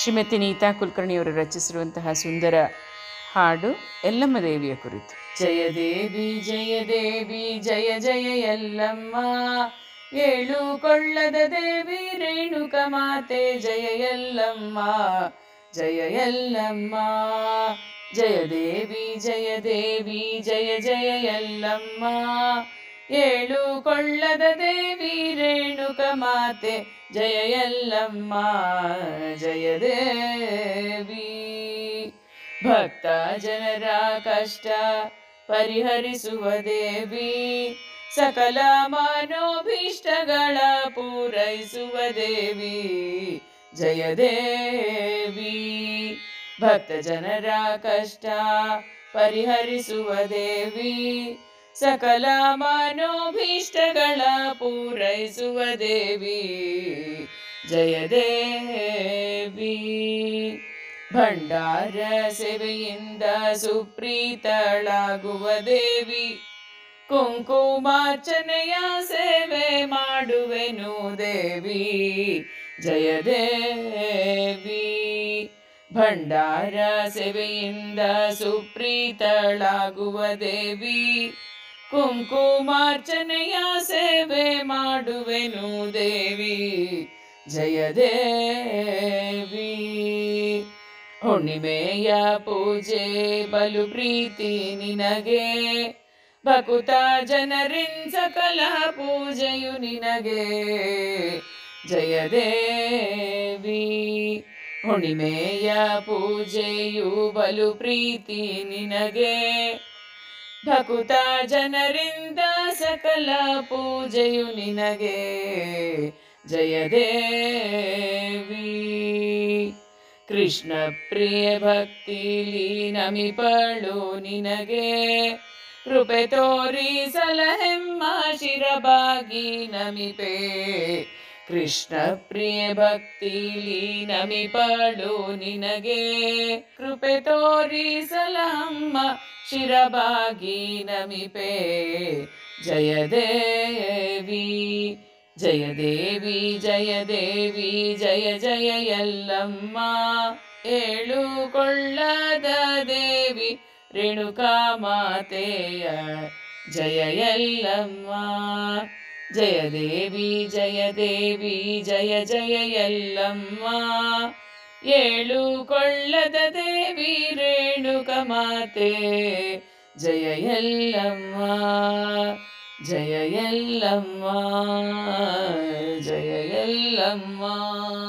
ಶ್ರೀಮತಿ ನೀತಾ ಕುಲಕರ್ಣಿಯವರು ರಚಿಸಿರುವಂತಹ ಸುಂದರ ಹಾಡು ಎಲ್ಲಮ್ಮ ದೇವಿಯ ಕುರಿತು ಜಯ ದೇವಿ ಜಯ ದೇವಿ ಜಯ ಜಯ ಎಲ್ಲಮ್ಮ ಏಳು ಕೊಳ್ಳದ ದೇವಿ ರೇಣುಕ ಮಾತೆ ಜಯ ಎಲ್ಲಮ್ಮ ಜಯ ಎಲ್ಲಮ್ಮ ಜಯ ದೇವಿ ಜಯ ದೇವಿ ಜಯ ಜಯ ಎಲ್ಲಮ್ಮ ಏಳು ಕೊಳ್ಳದ ದೇವಿ ರೇಣುಕ ಮಾತೆ ಜಯ ಎಲ್ಲಮ್ಮ ಜಯ ದೇವಿ ಭಕ್ತ ಜನರ ಕಷ್ಟ ಪರಿಹರಿಸುವ ದೇವಿ ಸಕಲ ಮನೋಭೀಷ್ಟಗಳ ಪೂರೈಸುವ ದೇವಿ ಜಯ ದೇವಿ ಭಕ್ತ ಜನರ ಕಷ್ಟ ಪರಿಹರಿಸುವ ದೇವಿ ಸಕಲ ಮನೋಭೀಷ್ಟಗಳ ಪೂರೈಸುವ ದೇವಿ ಜಯ ದೇವಿ ಭಂಡಾರ ಸೇವೆಯಿಂದ ಸುಪ್ರೀತಳಾಗುವ ದೇವಿ ಕುಂಕುಮಾರ್ಚನೆಯ ಸೇವೆ ಮಾಡುವೆನು ದೇವಿ ಜಯ ದೇವಿ ಭಂಡಾರ ಸೇವೆಯಿಂದ ಸುಪ್ರೀತಳಾಗುವ ದೇವಿ ಕುಂಕುಮಾರ್ಚನೆಯ ಸೇವೆ ಮಾಡುವೆನು ದೇವಿ ಜಯ ದೇವಿ ಹುಣ್ಣಿಮೆಯ ಪೂಜೆ ಬಲು ಪ್ರೀತಿ ನಿನಗೆ ಭಕುತ ಜನರಿನ್ ಸಕಲ ಪೂಜೆಯು ನಿನಗೆ ಜಯ ದೇವಿ ಹುಣ್ಣಿಮೆಯ ಪೂಜೆಯು ಬಲು ಪ್ರೀತಿ ನಿನಗೆ ಭಕುತ ಜನರಿಂದ ಸಕಲ ಪೂಜೆಯು ನಿನಗೆ ಜಯ ದೇವಿ ಕೃಷ್ಣ ಪ್ರಿಯ ಭಕ್ತಿಲಿ ನಮಿಪಳು ನಿನಗೆ ಕೃಪೆ ತೋರಿ ಸಲಹೆಮ್ಮ ಶಿರಬಾಗಿ ನಮಿಪೆ ಕೃಷ್ಣ ಪ್ರಿಯ ಭಕ್ತಿಲಿ ನಮಿಪಳು ನಿನಗೆ ಕೃಪೆ ತೋರಿ ಸಲಹಮ್ಮ ಶಿರಬಾಗಿ ನಮಿಪೆ ಜಯ ದೇವಿ ಜಯ ದೇವಿ ಜಯ ದೇವಿ ಜಯ ಜಯ ಎಲ್ಲಮ್ಮ ಏಳು ಕೊಳ್ಳದ ದೇವಿ ರೇಣುಕಾ ಮಾತೆಯ ಜಯ ಎಲ್ಲಮ್ಮ ಜಯ ದೇವಿ ಜಯ ದೇವಿ ಜಯ ಜಯ ಎಲ್ಲಮ್ಮ ಏಳು ಕೊಳ್ಳದ ದೇವಿ ರೇಣುಕ ಮಾತೆ ಜಯ ಎಲ್ಲಮ್ಮ ಜಯ ಎಲ್ಲಮ್ಮ ಜಯ ಎಲ್ಲಮ್ಮ